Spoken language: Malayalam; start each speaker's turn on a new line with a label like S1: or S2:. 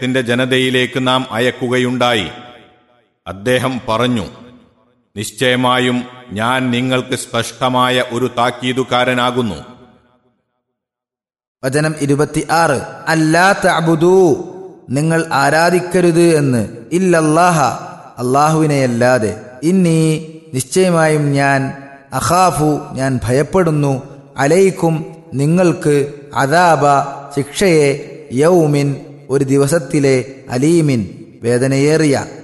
S1: ത്തിന്റെ ജനതയിലേക്ക് നാം അയക്കുകയുണ്ടായി അദ്ദേഹം പറഞ്ഞു നിശ്ചയമായും ഞാൻ നിങ്ങൾക്ക് സ്പഷ്ടമായ ഒരു താക്കീതുകാരനാകുന്നു
S2: വചനം ഇരുപത്തി ആറ് അല്ലാ തഅബുദൂ നിങ്ങൾ ആരാധിക്കരുത് എന്ന് ഇല്ലല്ലാഹ അള്ളാഹുവിനെയല്ലാതെ ഇന്നീ നിശ്ചയമായും ഞാൻ അഖാഫു ഞാൻ ഭയപ്പെടുന്നു അലൈക്കും നിങ്ങൾക്ക് അദാബ ശിക്ഷയെ യൗമിൻ ഒരു ദിവസത്തിലെ അലീമിൻ വേദനയേറിയ